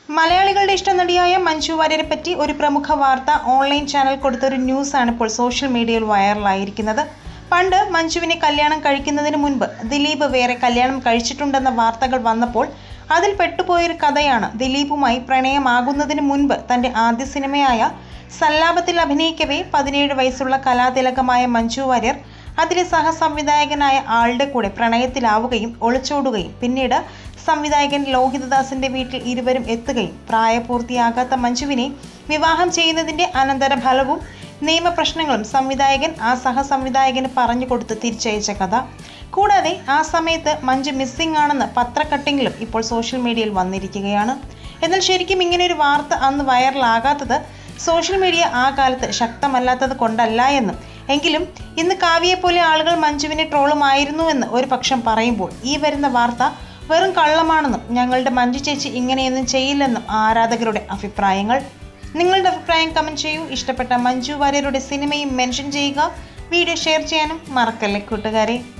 മലയാളികളുടെ ഇഷ്ടനടിയായ മഞ്ജു വാര്യരെ പറ്റി ഒരു പ്രമുഖ വാർത്ത ഓൺലൈൻ ചാനൽ കൊടുത്തൊരു ന്യൂസാണ് ഇപ്പോൾ സോഷ്യൽ മീഡിയയിൽ വൈറലായിരിക്കുന്നത് പണ്ട് മഞ്ജുവിനെ കല്യാണം കഴിക്കുന്നതിന് മുൻപ് ദിലീപ് വേറെ കല്യാണം കഴിച്ചിട്ടുണ്ടെന്ന വാർത്തകൾ വന്നപ്പോൾ അതിൽ പെട്ടുപോയൊരു കഥയാണ് ദിലീപുമായി പ്രണയമാകുന്നതിന് മുൻപ് തൻ്റെ ആദ്യ സിനിമയായ സല്ലാപത്തിൽ അഭിനയിക്കവേ പതിനേഴ് വയസ്സുള്ള കലാതിലകമായ മഞ്ജു വാര്യർ അതിലെ സഹസംവിധായകനായ ആളുടെ കൂടെ പ്രണയത്തിലാവുകയും ഒളിച്ചോടുകയും പിന്നീട് സംവിധായകൻ ലോഹിതദാസിന്റെ വീട്ടിൽ ഇരുവരും എത്തുകയും പ്രായപൂർത്തിയാകാത്ത മഞ്ജുവിനെ വിവാഹം ചെയ്യുന്നതിന്റെ അനന്തരഫലവും നിയമപ്രശ്നങ്ങളും സംവിധായകൻ ആ സഹസംവിധായകന് പറഞ്ഞു കൊടുത്ത് തിരിച്ചയച്ച കഥ കൂടാതെ ആ സമയത്ത് മഞ്ജു മിസ്സിംഗ് ആണെന്ന് പത്രക്കട്ടിങ്ങിലും ഇപ്പോൾ സോഷ്യൽ മീഡിയയിൽ വന്നിരിക്കുകയാണ് എന്നാൽ ശരിക്കും ഇങ്ങനെ ഒരു വാർത്ത അന്ന് വൈറലാകാത്തത് സോഷ്യൽ മീഡിയ ആ കാലത്ത് ശക്തമല്ലാത്തത് കൊണ്ടല്ല എന്നും എങ്കിലും ഇന്ന് കാവ്യയെപ്പോലെ ആളുകൾ മഞ്ജുവിനെ ട്രോളുമായിരുന്നുവെന്ന് ഒരു പക്ഷം പറയുമ്പോൾ ഈ വരുന്ന വാർത്ത വെറും കള്ളമാണെന്നും ഞങ്ങളുടെ മഞ്ജു ചേച്ചി ഇങ്ങനെയൊന്നും ചെയ്യില്ലെന്നും ആരാധകരുടെ അഭിപ്രായങ്ങൾ നിങ്ങളുടെ അഭിപ്രായം കമൻറ്റ് ചെയ്യൂ ഇഷ്ടപ്പെട്ട മഞ്ജു വാര്യരുടെ സിനിമയും മെൻഷൻ ചെയ്യുക വീഡിയോ ഷെയർ ചെയ്യാനും മറക്കല്ലേ കൂട്ടുകാരെ